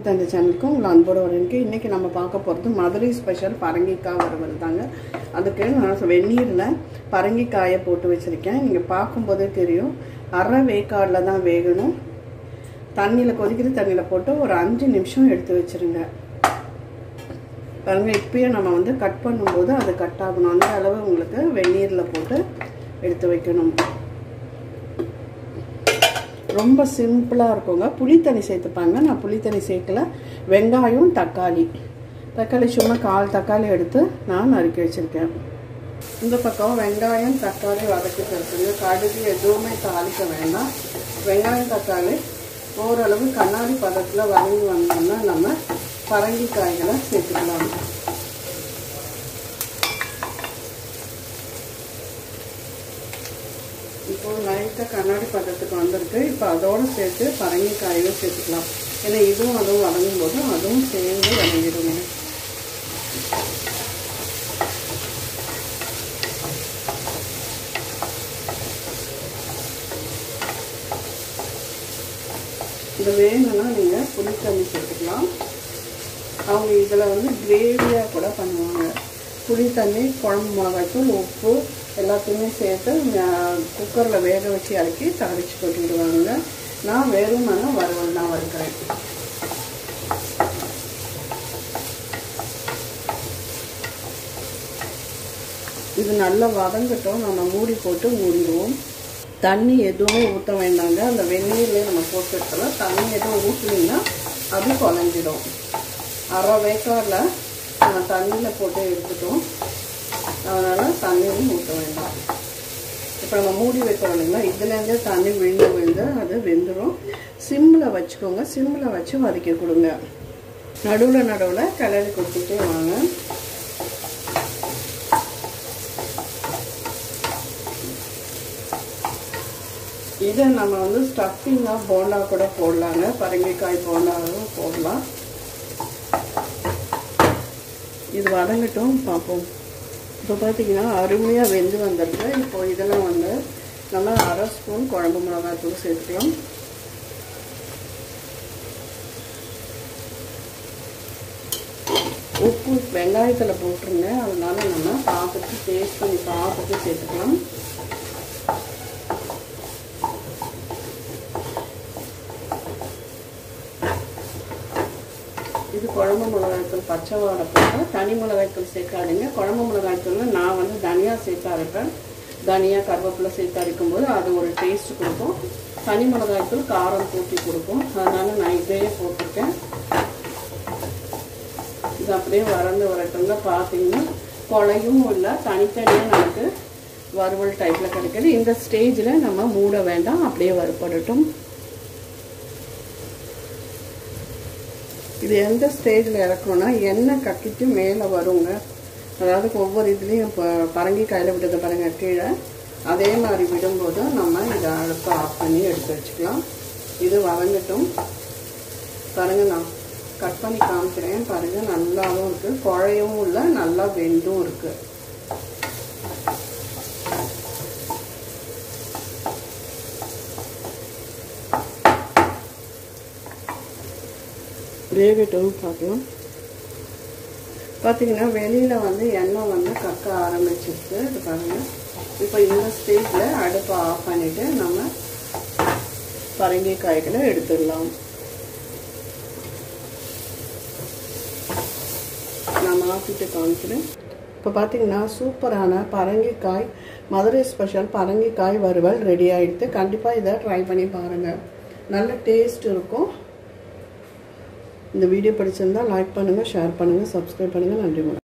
தந்த சேனலுக்கும் உங்களை அன்போடு வரேனுக்கு இன்றைக்கி நம்ம பார்க்க போகிறது மதுரை ஸ்பெஷல் பரங்கிக்காய் வறுவல் தாங்க அதுக்கு நான் வெந்நீரில் பரங்கிக்காயை போட்டு வச்சுருக்கேன் நீங்கள் பார்க்கும்போதே தெரியும் அரை வேக்காடில் தான் வேகணும் தண்ணியில் கொதிக்கிற தண்ணியில் போட்டு ஒரு அஞ்சு நிமிஷம் எடுத்து வச்சுருங்க பாருங்கள் இப்பயே நம்ம வந்து கட் பண்ணும்போது அது கட் ஆகணும் அந்த அளவு உங்களுக்கு வெந்நீரில் போட்டு எடுத்து வைக்கணும் ரொம்ப சிம்பிளாக இருக்குங்க புளித்தண்ணி சேர்த்துப்பாங்க நான் புளித்தண்ணி சேர்க்கல வெங்காயம் தக்காளி தக்காளி சும்மா கால் தக்காளி எடுத்து நான் நறுக்கி வச்சுருக்கேன் இந்த பக்கம் வெங்காயம் தக்காளி வதக்கி தருக்குங்க கடுகு எதுவுமே தாளிக்க வேண்டாம் வெங்காயம் தக்காளி ஓரளவு கண்ணாடி பதத்தில் வதங்கி வந்தோம்னா நம்ம பரங்கிக்காய்களை சேர்த்துக்கலாம் இப்போ லைட்டாக கண்ணாடி பதத்துக்கு வந்திருக்கு இப்போ அதோடு சேர்த்து பரங்கிக்காயும் சேர்த்துக்கலாம் ஏன்னா இதுவும் அதுவும் வதங்கும் போது அதுவும் சேர்ந்து வதங்கிடுங்க இது வேணும்னா நீங்கள் புளித்தண்ணி சேர்த்துக்கலாம் அவங்க இதில் வந்து கிரேவியாக கூட பண்ணுவாங்க புளி தண்ணி குழம்பு மிளகாய்த்தூள் உப்பு எல்லாத்தையுமே சேர்த்து குக்கரில் வேக வச்சு இறக்கி தாளிச்சு கொட்டிடுவாங்க நான் வெறும் வறுவல் தான் வறுக்கிறேன் இது நல்லா வதங்கட்டும் நம்ம மூடி போட்டு மூடிடுவோம் தண்ணி எதுவும் ஊற்ற வேண்டாங்க அந்த வெந்நீர்லேயே நம்ம போட்டு எடுத்தலாம் தண்ணி எதுவும் ஊற்றுனீங்கன்னா அது குழஞ்சிடும் அரை வேக்காடில் நம்ம தண்ணியில் போட்டு எடுத்துட்டோம் அதனால் தண்ணியும் ஊற்ற வேண்டாம் இப்போ நம்ம மூடி வைக்கிறோம் இல்லைங்களா இதுலேருந்தே தண்ணி விழுந்து விழுந்து அது வெந்துடும் சிம்மில் வச்சுக்கோங்க சிம்மில் வச்சு வதக்கி கொடுங்க நடுவில் நடுவில் கிளறி கொடுத்துட்டே வாங்க இதை நம்ம வந்து ஸ்டஃபிங்காக போண்டா கூட போடலாங்க பரங்கிக்காய் போண்டாவும் போடலாம் இது வதங்கட்டும் பார்ப்போம் இப்போ பார்த்தீங்கன்னா அருமையாக வெந்து வந்திருக்கு இப்போ இதெல்லாம் வந்து நல்லா அரை ஸ்பூன் குழம்பு மிளகாய் தூள் சேர்த்துக்கலாம் உப்பு வெங்காயத்தில் போட்டுருங்க அதனால நம்ம பார்த்துட்டு டேஸ்ட் பண்ணி பார்த்துட்டு சேர்த்துக்கலாம் இது குழம்பு மிளகாய்த்தூள் பச்சை வாழை போட்டால் தனி மிளகாய்த்தூள் சேர்க்காதீங்க குழம்பு மிளகாய்த்தூளில் நான் வந்து தனியாக சேர்த்து அரைப்பேன் தனியாக கருவேப்பிலை சேர்த்து அரைக்கும் போது அது ஒரு டேஸ்ட் கொடுக்கும் தனி மிளகாய்த்தூள் காரம் கூட்டி கொடுக்கும் அதனால் நான் இதையே போட்டிருக்கேன் இது அப்படியே வறந்து வரட்டுங்க பார்த்தீங்கன்னா கொலையும் இல்லை தனித்தனியாக நமக்கு வறுவல் டைப்பில் கிடைக்கிது இந்த ஸ்டேஜில் நம்ம மூட வேண்டாம் அப்படியே வறுப்படட்டும் இது எந்த ஸ்டேஜில் இறக்கணும்னா எண்ணெய் கக்கிட்டு மேலே வருங்க அதாவது ஒவ்வொரு இதுலேயும் இப்போ பரங்கி கையில் விட்டது பாருங்க கீழே அதே மாதிரி விடும்போது நம்ம இதை அடுப்பு ஆஃப் பண்ணி எடுத்து வச்சுக்கலாம் இது வதங்கட்டும் பாருங்க நான் கட் பண்ணி காமிக்கிறேன் பாருங்க நல்லாவும் இருக்குது குழையவும் இல்லை நல்லா வெந்தும் இருக்குது வேகட்டும் பார்க்கலாம் பார்த்தீங்கன்னா வெளியில் வந்து எண்ணெய் வந்து கக்க ஆரம்பிச்சிருக்கு இது பாருங்கள் இப்போ இந்த ஸ்டேஜில் அடுப்பை ஆஃப் பண்ணிவிட்டு நம்ம பரங்கிக்காய்களை எடுத்துடலாம் நான் மாற்றிட்டு காமிக்கிறேன் இப்போ பார்த்தீங்கன்னா சூப்பரான பரங்கிக்காய் மதுரை ஸ்பெஷல் பரங்கிக்காய் வறுவல் ரெடி ஆகிடுது கண்டிப்பாக இதை ட்ரை பண்ணி பாருங்கள் நல்ல டேஸ்ட் இருக்கும் இந்த வீடியோ பிடிச்சிருந்தால் லைக் பண்ணுங்கள் ஷேர் பண்ணுங்கள் சப்ஸ்கிரைப் பண்ணுங்கள் நன்றி